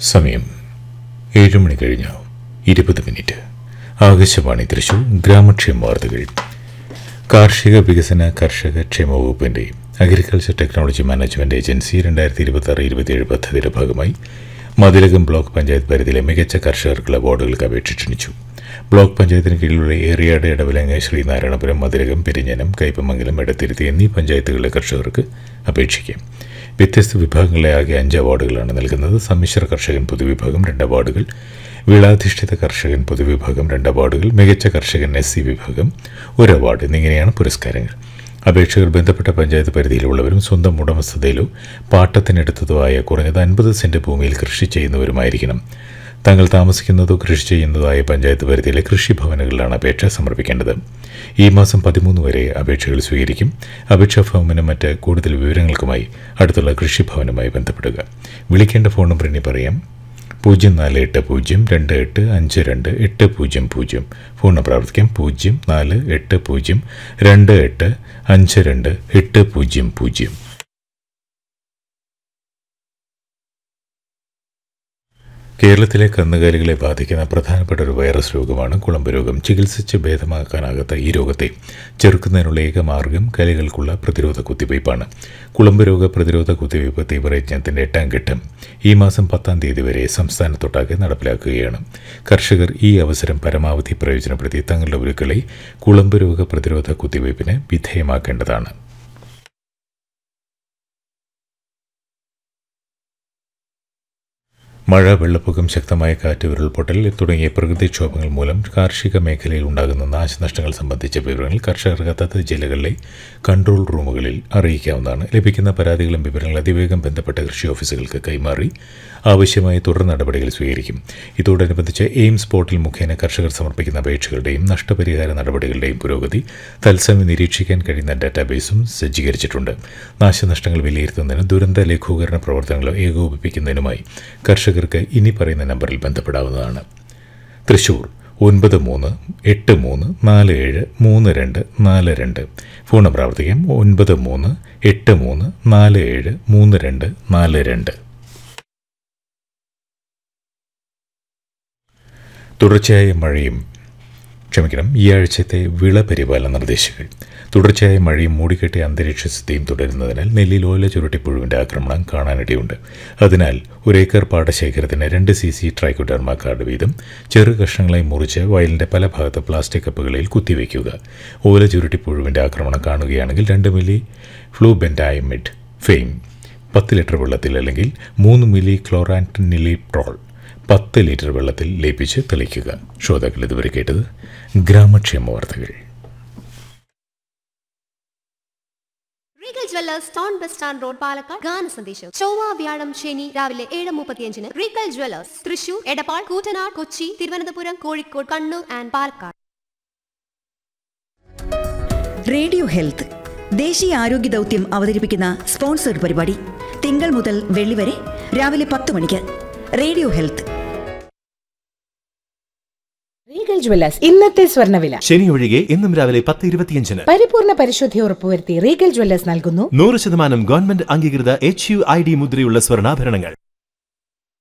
സമയം ഏഴ് മണി കഴിഞ്ഞു ഇരുപത് മിനിറ്റ് ആകാശവാണി തൃശൂർ ഗ്രാമക്ഷേമ വാർത്തകൾ കാർഷിക വികസന കർഷക ക്ഷേമ വകുപ്പിന്റെ അഗ്രികൾച്ചർ ടെക്നോളജി മാനേജ്മെന്റ് ഏജൻസി രണ്ടായിരത്തി ഇരുപത്തി ആറ് ഇരുപത്തിയേഴ് പദ്ധതിയുടെ ഭാഗമായി മതിലകം ബ്ലോക്ക് പഞ്ചായത്ത് പരിധിയിലെ മികച്ച കർഷകർക്കുള്ള അവാർഡുകൾക്ക് അപേക്ഷ ക്ഷണിച്ചു ബ്ലോക്ക് പഞ്ചായത്തിന് കീഴിലുള്ള ഏറിയാട് ഇടവിലങ്ങ ശ്രീനാരായണപുരം മതിലകം പെരിഞ്ഞനം കൈപ്പമംഗലം എടത്തിരുത്തി എന്നീ പഞ്ചായത്തുകളിലെ കർഷകർക്ക് അപേക്ഷിക്കാം വ്യത്യസ്ത വിഭാഗങ്ങളിലെ ആകെ അഞ്ച് അവാർഡുകളാണ് നൽകുന്നത് സമ്മിശ്ര കർഷകൻ പൊതുവിഭാഗം രണ്ട് അവാർഡുകൾ വിളാധിഷ്ഠിത കർഷകൻ പൊതുവിഭാഗം രണ്ട് അവാർഡുകൾ മികച്ച കർഷകൻ എസ് സി വിഭാഗം ഒരു അവാർഡ് എന്നിങ്ങനെയാണ് പുരസ്കാരങ്ങൾ അപേക്ഷകർ ബന്ധപ്പെട്ട പഞ്ചായത്ത് പരിധിയിലുള്ളവരും സ്വന്തം ഉടമസ്ഥതയിലോ പാട്ടത്തിനെടുത്തതോ ആയ കുറഞ്ഞത് അൻപത് സെന്റ് ഭൂമിയിൽ കൃഷി ചെയ്യുന്നവരുമായിരിക്കണം തങ്ങൾ താമസിക്കുന്നതോ കൃഷി ചെയ്യുന്നതോ ആയ പഞ്ചായത്ത് പരിധിയിലെ കൃഷിഭവനുകളിലാണ് അപേക്ഷ സമർപ്പിക്കേണ്ടത് ഈ മാസം പതിമൂന്ന് വരെ അപേക്ഷകൾ സ്വീകരിക്കും അപേക്ഷാ ഫോമിനും മറ്റ് കൂടുതൽ വിവരങ്ങൾക്കുമായി അടുത്തുള്ള കൃഷിഭവനുമായി ബന്ധപ്പെടുക വിളിക്കേണ്ട ഫോൺ നമ്പർ ഇനി പറയാം പൂജ്യം നാല് എട്ട് പൂജ്യം രണ്ട് എട്ട് അഞ്ച് രണ്ട് എട്ട് പൂജ്യം പൂജ്യം ഫോൺ നമ്പർ ആവർത്തിക്കാം പൂജ്യം നാല് എട്ട് പൂജ്യം രണ്ട് എട്ട് അഞ്ച് രണ്ട് എട്ട് പൂജ്യം പൂജ്യം കേരളത്തിലെ കന്നുകാലികളെ ബാധിക്കുന്ന പ്രധാനപ്പെട്ട ഒരു വൈറസ് രോഗമാണ് കുളമ്പ് രോഗം ചികിത്സിച്ച് ഭേദമാക്കാനാകാത്ത ഈ രോഗത്തെ ചെറുക്കുന്നതിനുള്ള ഏക മാർഗം കലികൾക്കുള്ള പ്രതിരോധ കുത്തിവയ്പ്പാണ് കുളമ്പ് രോഗ പ്രതിരോധ കുത്തിവയ്പ്പ് തീവ്രയജ്ഞത്തിന്റെ എട്ടാം ഘട്ടം ഈ മാസം പത്താം തീയതി വരെ സംസ്ഥാനത്തൊട്ടാകെ നടപ്പിലാക്കുകയാണ് കർഷകർ ഈ അവസരം പരമാവധി പ്രയോജനപ്പെടുത്തി തങ്ങളുടെ ഉരുക്കളെ കുളമ്പ് രോഗ പ്രതിരോധ കുത്തിവയ്പ്പിന് വിധേയമാക്കേണ്ടതാണ് മഴ വെള്ളപ്പൊക്കം ശക്തമായ കാറ്റ് ഉരുൾപൊട്ടൽ തുടങ്ങിയ പ്രകൃതിക്ഷോഭങ്ങൾ മൂലം കാർഷിക മേഖലയിൽ ഉണ്ടാകുന്ന നാശനഷ്ടങ്ങൾ സംബന്ധിച്ച വിവരങ്ങൾ കർഷകർക്ക് അതത് ജില്ലകളിലെ കൺട്രോൾ റൂമുകളിൽ അറിയിക്കാവുന്നതാണ് ലഭിക്കുന്ന പരാതികളും വിവരങ്ങൾ അതിവേഗം ബന്ധപ്പെട്ട കൃഷി ഓഫീസുകൾക്ക് കൈമാറി ആവശ്യമായ തുടർ നടപടികൾ സ്വീകരിക്കും ഇതോടനുബന്ധിച്ച് എയിംസ് പോർട്ടൽ മുഖേന കർഷകർ സമർപ്പിക്കുന്ന അപേക്ഷകളുടെയും നഷ്ടപരിഹാര നടപടികളുടെയും പുരോഗതി തത്സമയം നിരീക്ഷിക്കാൻ കഴിയുന്ന ഡാറ്റാബേസും സജ്ജീകരിച്ചിട്ടുണ്ട് നാശനഷ്ടങ്ങൾ വിലയിരുത്തുന്നതിനും ദുരന്ത ലഘൂകരണ പ്രവർത്തനങ്ങൾ ഏകോപിപ്പിക്കുന്നതിനുമായി കർഷകർക്ക് ഇനി പറയുന്ന നമ്പറിൽ ബന്ധപ്പെടാവുന്നതാണ് തൃശൂർ ഒൻപത് മൂന്ന് എട്ട് മൂന്ന് നാല് ഏഴ് മൂന്ന് രണ്ട് നാല് രണ്ട് ഫോൺ നമ്പർ ആവർത്തിക്കാം ഒൻപത് മൂന്ന് എട്ട് മൂന്ന് നാല് ഏഴ് മൂന്ന് രണ്ട് നാല് രണ്ട് തുടർച്ചയായ മഴയും ക്ഷമിക്കണം ഈ ആഴ്ചത്തെ വിള പരിപാലന നിർദ്ദേശങ്ങൾ തുടർച്ചയായ മഴയും മൂടിക്കെട്ടിയ അന്തരീക്ഷ സ്ഥിതിയും തുടരുന്നതിനാൽ നെല്ലിൽ ഓല ചുരുട്ടിപ്പുഴുവിൻ്റെ ആക്രമണം കാണാനിടയുണ്ട് അതിനാൽ ഒരേക്കർ പാടശേഖരത്തിന് രണ്ട് സി സി ട്രൈക്കോഡർമ കാർഡ് വീതം ചെറു കഷ്ണങ്ങളായി മുറിച്ച് വയലിൻ്റെ പല ഭാഗത്ത് പ്ലാസ്റ്റിക് കപ്പുകളിൽ കുത്തിവെക്കുക ഓല ചുരുട്ടിപ്പുഴുവിൻ്റെ ആക്രമണം കാണുകയാണെങ്കിൽ രണ്ട് മില്ലി ഫ്ലൂബെൻഡായമിഡ് ഫെയിം പത്ത് ലിറ്റർ വെള്ളത്തിൽ അല്ലെങ്കിൽ മൂന്ന് മില്ലി ക്ലോറാൻറ്റിനിലിട്രോൾ പത്ത് ലിറ്റർ വെള്ളത്തിൽ ലയിപ്പിച്ച് തെളിക്കുക ശ്രോതാക്കൾ ഇതുവരെ കേട്ടത് ഗ്രാമക്ഷേമ വാർത്തകൾ Regal Jewellers town bus stand road Palakkad ഗാന സന്ദേശം ചൊവ്വ വ്യാഴം ശനി രാവിലെ ഏഴ് മുപ്പത്തിയഞ്ചിന് Regal Jewellers Thrissur Edappal Koottanad Kochi Thiruvananthapuram Kozhikode Kannur and Palakkad radio health ദേശീയ ആരോഗ്യ ദൗത്യം അവതരിപ്പിക്കുന്ന സ്പോൺസർഡ് പരിപാടി തിങ്കൾ മുതൽ വെള്ളി വരെ രാവിലെ പത്ത് മണിക്ക് റേഡിയോ ഹെൽത്ത് റീഗൽ ജ്വല്ലേഴ്സ് ഇന്നത്തെ സ്വർണ്ണവില ശനി ഒഴികെ ഇന്നും രാവിലെ പത്ത് ഇരുപത്തിയഞ്ചിന് പരിപൂർണ പരിശുദ്ധി ഉറപ്പുവരുത്തി റീഗൽ ജ്വല്ലേഴ്സ് നൽകുന്നു നൂറ് ശതമാനം ഗവൺമെന്റ് അംഗീകൃത എച്ച് യു ഐ ഡി മുദ്രയുള്ള സ്വർണ്ണാഭരണങ്ങൾ